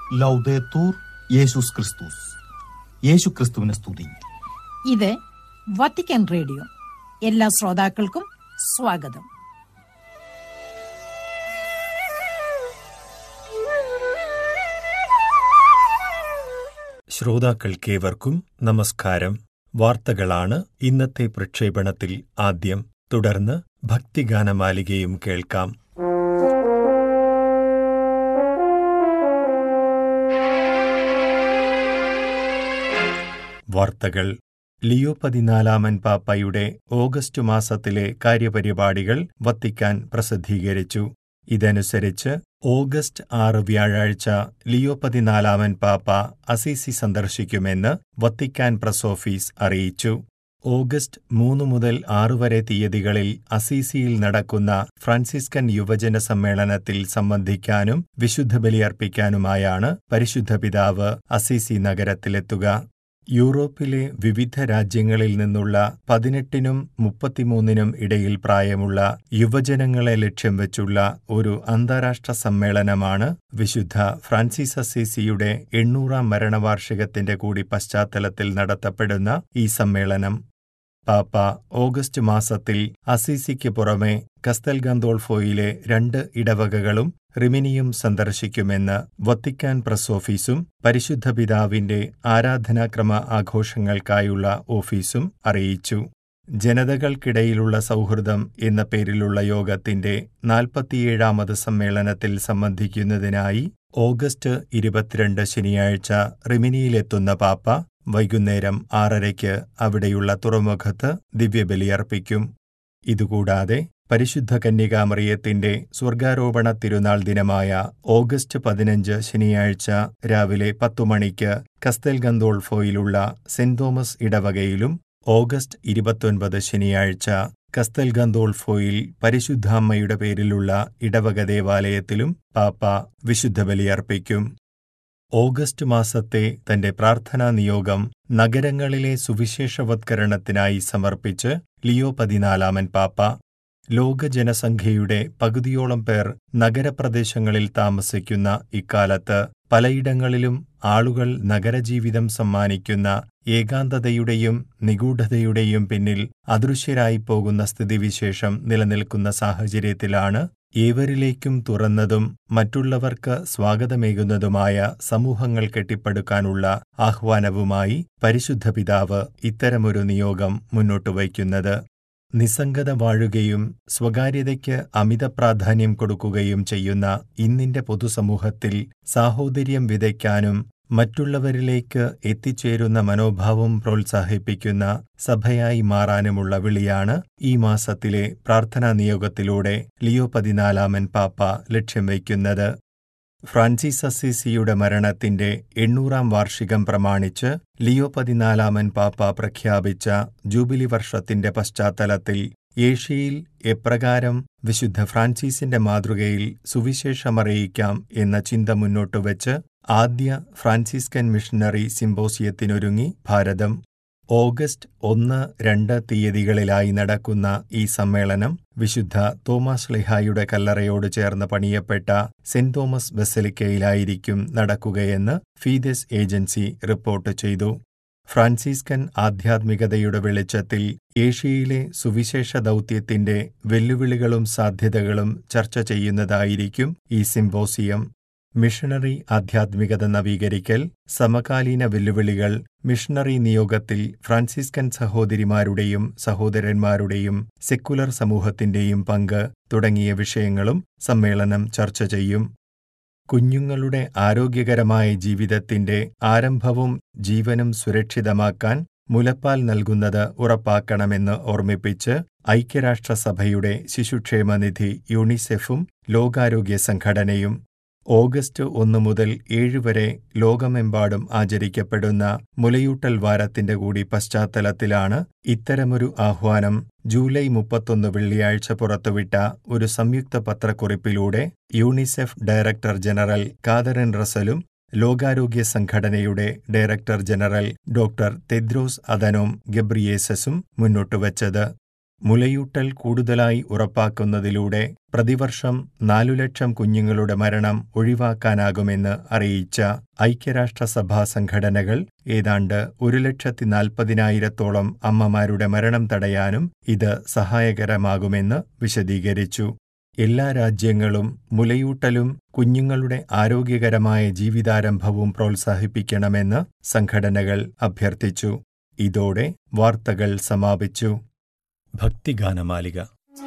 ലൗദേത്തൂർ യേശുസ് ക്രിസ്തുസ് യേശു ക്രിസ്തുവിനെ സ്തുതി ഇത് വത്തിക്കാൻ റേഡിയോ എല്ലാ ശ്രോതാക്കൾക്കും സ്വാഗതം ശ്രോതാക്കൾക്കേവർക്കും നമസ്കാരം വാർത്തകളാണ് ഇന്നത്തെ പ്രക്ഷേപണത്തിൽ ആദ്യം തുടർന്ന് ഭക്തിഗാനമാലികയും കേൾക്കാം വാർത്തകൾ ലിയോ പതിനാലാമൻ പാപ്പയുടെ ഓഗസ്റ്റ് മാസത്തിലെ കാര്യപരിപാടികൾ വത്തിക്കാൻ പ്രസിദ്ധീകരിച്ചു ഇതനുസരിച്ച് ഓഗസ്റ്റ് ആറ് വ്യാഴാഴ്ച ലിയോ പതിനാലാമൻ പാപ്പ അസീസി സന്ദർശിക്കുമെന്ന് വത്തിക്കാൻ പ്രസ് ഓഫീസ് അറിയിച്ചു ഓഗസ്റ്റ് മൂന്ന് മുതൽ ആറ് വരെ തീയതികളിൽ അസീസിയിൽ നടക്കുന്ന ഫ്രാൻസിസ്കൻ യുവജന സമ്മേളനത്തിൽ സംബന്ധിക്കാനും വിശുദ്ധ ബലിയർപ്പിക്കാനുമായാണ് പരിശുദ്ധ പിതാവ് അസീസി നഗരത്തിലെത്തുക യൂറോപ്പിലെ വിവിധ രാജ്യങ്ങളിൽ നിന്നുള്ള പതിനെട്ടിനും മുപ്പത്തിമൂന്നിനും ഇടയിൽ പ്രായമുള്ള യുവജനങ്ങളെ ലക്ഷ്യം വെച്ചുള്ള ഒരു അന്താരാഷ്ട്ര സമ്മേളനമാണ് വിശുദ്ധ ഫ്രാൻസിസ് അസീസിയുടെ എണ്ണൂറാം മരണവാർഷികത്തിന്റെ കൂടി പശ്ചാത്തലത്തിൽ നടത്തപ്പെടുന്ന ഈ സമ്മേളനം പാപ്പ ഓഗസ്റ്റ് മാസത്തിൽ അസീസിക്ക് പുറമെ കസ്തൽ ഗന്തോൾഫോയിലെ രണ്ട് ഇടവകകളും റിമിനിയും സന്ദർശിക്കുമെന്ന് വത്തിക്കാൻ പ്രസ് ഓഫീസും പരിശുദ്ധ പിതാവിന്റെ ആരാധനാക്രമ ആഘോഷങ്ങൾക്കായുള്ള ഓഫീസും അറിയിച്ചു ജനതകൾക്കിടയിലുള്ള സൗഹൃദം എന്ന പേരിലുള്ള യോഗത്തിന്റെ നാൽപ്പത്തിയേഴാമത് സമ്മേളനത്തിൽ സംബന്ധിക്കുന്നതിനായി ഓഗസ്റ്റ് ഇരുപത്തിരണ്ട് ശനിയാഴ്ച റിമിനിയിലെത്തുന്ന പാപ്പ വൈകുന്നേരം ആറരയ്ക്ക് അവിടെയുള്ള തുറമുഖത്ത് ദിവ്യബലിയർപ്പിക്കും ഇതുകൂടാതെ പരിശുദ്ധ കന്യകാമറിയത്തിന്റെ സ്വർഗാരോപണ തിരുനാൾ ദിനമായ ഓഗസ്റ്റ് പതിനഞ്ച് ശനിയാഴ്ച രാവിലെ പത്തു മണിക്ക് കസ്തൽ ഗന്തോൾഫോയിലുള്ള സെന്റ് തോമസ് ഇടവകയിലും ഓഗസ്റ്റ് ഇരുപത്തൊൻപത് ശനിയാഴ്ച കസ്തൽ ഗന്തോൾഫോയിൽ പരിശുദ്ധാമ്മയുടെ പേരിലുള്ള ഇടവക ദേവാലയത്തിലും പാപ്പ വിശുദ്ധ ബലിയർപ്പിക്കും ഓഗസ്റ്റ് മാസത്തെ തന്റെ പ്രാർത്ഥനാ നിയോഗം നഗരങ്ങളിലെ സുവിശേഷവത്കരണത്തിനായി സമർപ്പിച്ച് ലിയോ പതിനാലാമൻ പാപ്പ ലോക ജനസംഖ്യയുടെ പകുതിയോളം പേർ നഗരപ്രദേശങ്ങളിൽ താമസിക്കുന്ന ഇക്കാലത്ത് പലയിടങ്ങളിലും ആളുകൾ നഗരജീവിതം സമ്മാനിക്കുന്ന ഏകാന്തതയുടെയും നിഗൂഢതയുടെയും പിന്നിൽ അദൃശ്യരായി പോകുന്ന സ്ഥിതിവിശേഷം നിലനിൽക്കുന്ന സാഹചര്യത്തിലാണ് ഏവരിലേക്കും തുറന്നതും മറ്റുള്ളവർക്ക് സ്വാഗതമേകുന്നതുമായ സമൂഹങ്ങൾ കെട്ടിപ്പടുക്കാനുള്ള ആഹ്വാനവുമായി പരിശുദ്ധ പിതാവ് ഇത്തരമൊരു നിയോഗം മുന്നോട്ടു വയ്ക്കുന്നത് നിസ്സംഗത വാഴുകയും സ്വകാര്യതയ്ക്ക് അമിത പ്രാധാന്യം കൊടുക്കുകയും ചെയ്യുന്ന ഇന്നിന്റെ പൊതുസമൂഹത്തിൽ സാഹോദര്യം വിതയ്ക്കാനും മറ്റുള്ളവരിലേക്ക് എത്തിച്ചേരുന്ന മനോഭാവം പ്രോത്സാഹിപ്പിക്കുന്ന സഭയായി മാറാനുമുള്ള വിളിയാണ് ഈ മാസത്തിലെ പ്രാർത്ഥനാ നിയോഗത്തിലൂടെ ലിയോ പതിനാലാമൻ പാപ്പ ലക്ഷ്യം വയ്ക്കുന്നത് ഫ്രാൻസിസ് അസീസിയുടെ മരണത്തിന്റെ എണ്ണൂറാം വാർഷികം പ്രമാണിച്ച് ലിയോ പതിനാലാമൻ പാപ്പ പ്രഖ്യാപിച്ച ജൂബിലി വർഷത്തിന്റെ പശ്ചാത്തലത്തിൽ ഏഷ്യയിൽ എപ്രകാരം വിശുദ്ധ ഫ്രാൻസിസിന്റെ മാതൃകയിൽ സുവിശേഷമറിയിക്കാം എന്ന ചിന്ത മുന്നോട്ടുവച്ച് ആദ്യ ഫ്രാൻസിസ്കൻ മിഷണറി സിംബോസിയത്തിനൊരുങ്ങി ഭാരതം ഓഗസ്റ്റ് ഒന്ന് രണ്ട് തീയതികളിലായി നടക്കുന്ന ഈ സമ്മേളനം വിശുദ്ധ തോമസ് ലിഹായുടെ കല്ലറയോട് ചേർന്ന് പണിയപ്പെട്ട സെന്റ് തോമസ് ബസലിക്കയിലായിരിക്കും നടക്കുകയെന്ന് ഫീദസ് ഏജൻസി റിപ്പോർട്ട് ചെയ്തു ഫ്രാൻസിസ്കൻ ആധ്യാത്മികതയുടെ വെളിച്ചത്തിൽ ഏഷ്യയിലെ സുവിശേഷ ദൗത്യത്തിന്റെ വെല്ലുവിളികളും സാധ്യതകളും ചർച്ച ചെയ്യുന്നതായിരിക്കും ഈ സിംബോസിയം മിഷണറി ആധ്യാത്മികത നവീകരിക്കൽ സമകാലീന വെല്ലുവിളികൾ മിഷണറി നിയോഗത്തിൽ ഫ്രാൻസിസ്കൻ സഹോദരിമാരുടെയും സഹോദരന്മാരുടെയും സെക്കുലർ സമൂഹത്തിന്റെയും പങ്ക് തുടങ്ങിയ വിഷയങ്ങളും സമ്മേളനം ചർച്ച ചെയ്യും കുഞ്ഞുങ്ങളുടെ ആരോഗ്യകരമായ ജീവിതത്തിന്റെ ആരംഭവും ജീവനും സുരക്ഷിതമാക്കാൻ മുലപ്പാൽ നൽകുന്നത് ഉറപ്പാക്കണമെന്ന് ഓർമ്മിപ്പിച്ച് ഐക്യരാഷ്ട്രസഭയുടെ ശിശുക്ഷേമനിധി യൂണിസെഫും ലോകാരോഗ്യ സംഘടനയും ഓഗസ്റ്റ് ഒന്ന് മുതൽ ഏഴ് വരെ ലോകമെമ്പാടും ആചരിക്കപ്പെടുന്ന മുലയൂട്ടൽ വാരത്തിന്റെ കൂടി പശ്ചാത്തലത്തിലാണ് ഇത്തരമൊരു ആഹ്വാനം ജൂലൈ മുപ്പത്തൊന്ന് വെള്ളിയാഴ്ച പുറത്തുവിട്ട ഒരു സംയുക്ത പത്രക്കുറിപ്പിലൂടെ യൂണിസെഫ് ഡയറക്ടർ ജനറൽ കാതറിൻ റസലും ലോകാരോഗ്യ സംഘടനയുടെ director general doctor Tedros Adhanom ഗബ്രിയേസസും മുന്നോട്ടുവച്ചത് മുലയൂട്ടൽ കൂടുതലായി ഉറപ്പാക്കുന്നതിലൂടെ പ്രതിവർഷം നാലു ലക്ഷം കുഞ്ഞുങ്ങളുടെ മരണം ഒഴിവാക്കാനാകുമെന്ന് അറിയിച്ച ഐക്യരാഷ്ട്രസഭാ സംഘടനകൾ ഏതാണ്ട് ഒരു ലക്ഷത്തി നാൽപ്പതിനായിരത്തോളം അമ്മമാരുടെ മരണം തടയാനും ഇത് സഹായകരമാകുമെന്ന് വിശദീകരിച്ചു എല്ലാ രാജ്യങ്ങളും മുലയൂട്ടലും കുഞ്ഞുങ്ങളുടെ ആരോഗ്യകരമായ ജീവിതാരംഭവും പ്രോത്സാഹിപ്പിക്കണമെന്ന് സംഘടനകൾ അഭ്യർത്ഥിച്ചു ഇതോടെ വാർത്തകൾ സമാപിച്ചു ഭക്തിഗാനമാലിക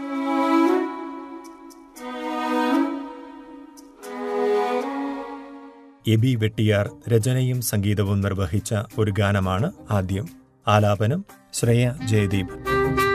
എബി വെട്ടിയാർ രചനയും സംഗീതവും നിർവഹിച്ച ഒരു ഗാനമാണ് ആദ്യം ആലാപനം ശ്രേയ ജയദീപ്